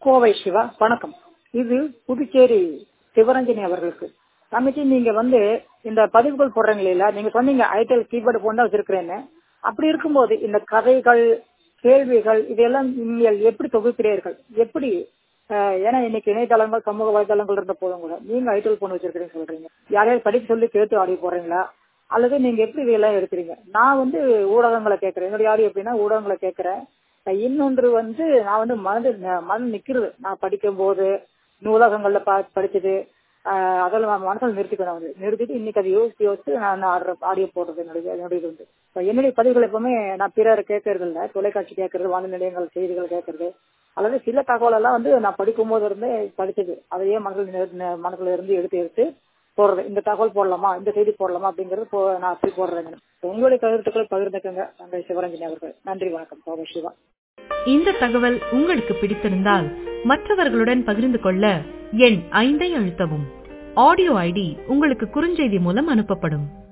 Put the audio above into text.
கோவை சிவா வணக்கம் இது புதுச்சேரி சிவரஞ்சனி அவர்களுக்கு தங்கச்சி நீங்க வந்து இந்த பதிவுகள் போடுறீங்க இல்லையா நீங்க சொன்னீங்க ஐடெல் கீபோர்டு போன் தான் வச்சிருக்கிறேன்னு அப்படி இருக்கும்போது இந்த கதைகள் கேள்விகள் இதெல்லாம் நீங்கள் எப்படி தொகுக்கிறீர்கள் எப்படி அஹ், ஏன்னா இன்னைக்கு இணையதளங்கள் சமூக வலைதளங்கள் இருந்த போதும் கூட நீங்க ஐடெல் போன் வச்சிருக்கிறீங்க சொல்றீங்க யாரையாவது படிக்க சொல்லி கேட்டு ஆடியோ போடுறீங்களா அல்லது நீங்க எப்படி இதெல்லாம் எடுக்கிறீங்க நான் வந்து ஊடகங்களை கேட்கறேன் என்னுடைய ஆடியோ எப்படின்னா ஊடகங்களை கேட்கறேன் அஹ் இன்னொன்று வந்து நான் வந்து மனது மனம் நிக்கிறது நான் படிக்கும் போது நூலகங்கள்ல பா படிச்சது ஆஹ் அதெல்லாம் நான் மனசுல நிறுத்திக்கணும் வந்து நிறுத்திட்டு இன்னைக்கு அதை யோசிச்சு யோசிச்சு நான் ஆடுற ஆடியோ போடுறது என்னுடைய என்னுடைய இது வந்து இப்ப என்னுடைய பதிவுகள் எப்பவுமே நான் பிறர் கேட்கறது இல்ல தொலைக்காட்சி கேட்கறது வானொலி நிலையங்கள் செய்திகள் கேட்கறது அல்லது சில தகவல் எல்லாம் வந்து நான் படிக்கும் போது இருந்தே படிச்சது அதையே மனசுல நிறு- மனசுல இருந்து எடுத்து எடுத்து போடுறது இந்த தகவல் போடலாமா இந்த செய்தி போடலாமா அப்படிங்கறது போ- நான் அப்படி போடுறேன் உங்களுடைய கருத்துக்களை பகிர்ந்துக்கங்க தங்கை சிவரஞ்சனி அவர்கள் நன்றி வணக்கம் கோவை சிவா இந்த தகவல் உங்களுக்கு பிடித்திருந்தால் மற்றவர்களுடன் பகிர்ந்து கொள்ள எண் ஐந்தை அழுத்தவும் ஆடியோ ஐடி உங்களுக்கு குறுஞ்செய்தி மூலம் அனுப்பப்படும்